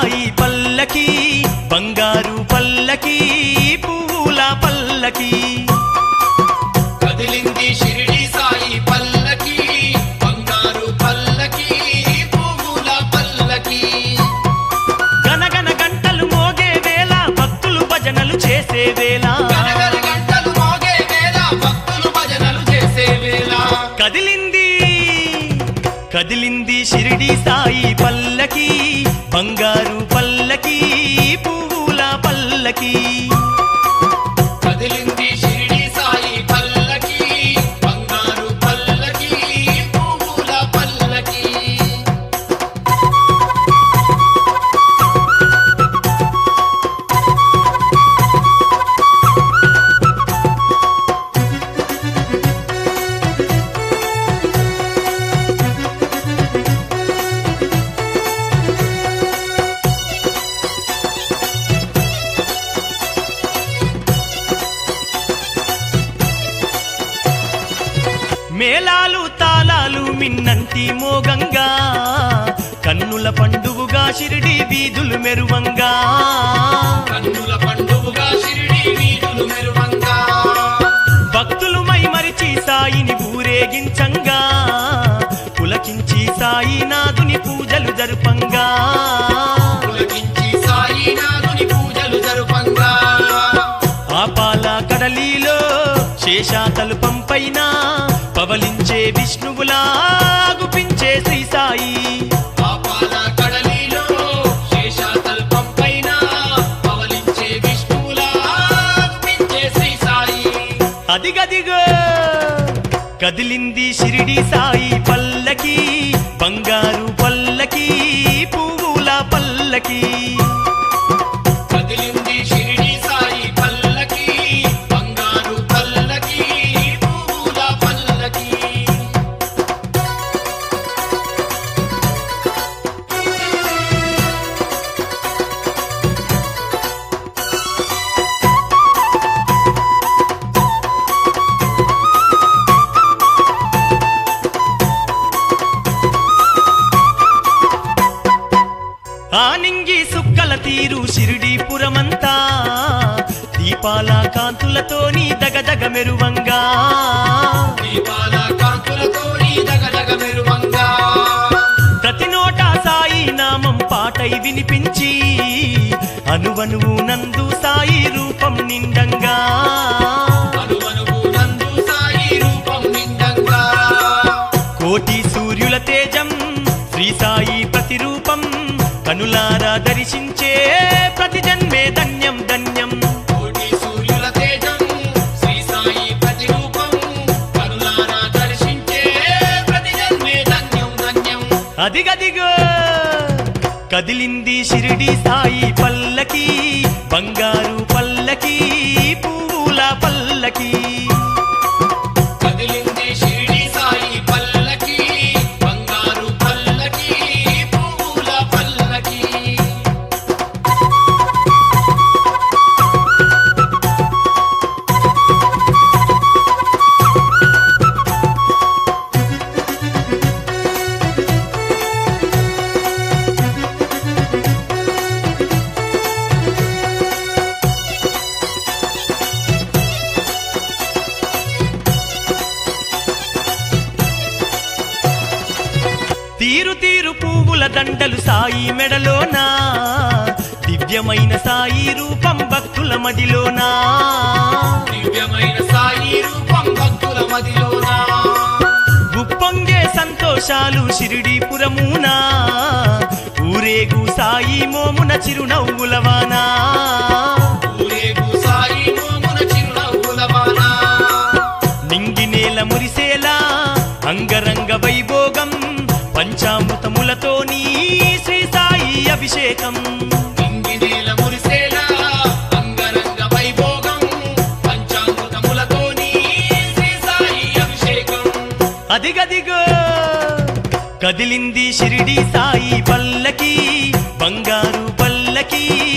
సాయి పల్లకి బంగారు పల్లకి పువ్వుల పల్లకి కదిలింది షిరిడి సాయి పల్లకి బంగారు పల్లకి పువ్వుల పల్లకి గనగన గంటలు మోగే వేళ భక్తులు భజనలు చేసే వేళ గనగన గంటలు మోగే వేళ భక్తులు భజనలు చేసే వేళ కదిలింది కదిలింది షిరిడి సాయి పల్లకి బంగారు పల్లకి పువ్వుల పల్లకి కదిలింది షిరిడి సాయి పల్లకి బంగారు పల్లకి పువ్వుల పల్లకి మేళాలు తాళాలు మిన్నంటి మోగంగా కన్నుల పండువుగా షిరిడి వీధులు మెరువంగా కన్నుల పండుగగా షిరిడి వీధులు మెరువంగా భక్తులు మై మరిచి సాయిని ఊరేగించంగా పులకించి సాయినాథుని పూజలు జరుపంగా పులకించి సాయినాథుని పూజలు జరుపంగా ఆపాల కడలిలో శేషాతలుపం పైన పవలించే విష్ణువులా గుపించే శ్రీ సాయి పాపాల కడలిలో శేషాతల్పం పైన పవలించే విష్ణువులా అర్పించే శ్రీ సాయి అదిగదిగో కదిలింది షిరిడి సాయి పల్లకి బంగారు పల్లకి పువ్వుల పల్లకి కదిలింది షిరిడి సాయి పల్లకి బంగారు పల్లకి పువ్వుల పల్లకి ఆ నింగి సుక్కల తీరు షిరిడి పురమంతా దీపాల కాంతులతోని దగదగ మెరువంగా దీపాల కాంతులతోని దగదగ మెరువంగా ప్రతి నోట సాయి నామం పాటై వినిపించి అనువనువు నందు సాయి రూపం నిండంగా అనువనువు నందు సాయి రూపం నిండంగా కోటి సూర్యుల తేజం శ్రీ సాయి ప్రతిరూపం కనులారా దర్శించే ప్రతి జన్మే ధన్యం ధన్యం కోటి సూర్యుల తేజం శ్రీ సాయి ప్రతిరూపం కరుణారా దర్శించే ప్రతి జన్మే ధన్యం ధన్యం అదిగదిగో కదిలింది షిరిడి సాయి పల్లకి బంగారు పల్లకి పూల పల్లకి కదిలింది షిరిడి సాయి పల్లకి బంగారు పల్లకి పువ్వుల పల్లకి తీరు తీరు పువ్వుల దండలు సాయి మెడలోనా దివ్యమైన సాయి రూపం భక్తుల మదిలోనా దివ్యమైన సాయి రూపం భక్తుల మదిలోనా ఉప్పొంగే సంతోషాలు షిరిడీపురమునా ఊరేగు సాయి మోమున చిరునవ్వులవానా ఊరేగు సాయి మోమున చిరునవ్వుల వానా నింగి నేల మురిసేలా అంగరంగ వైభోగం పంచామృతములతోని శ్రీ సాయి అభిషేకం నింగినేల మురిసేలా అంగరంగ వైభోగం పంచామృతములతోని శ్రీ సాయి అభిషేకం అదిగదిగో కదిలింది షిరిడి సాయి పల్లకి బంగారు పల్లకి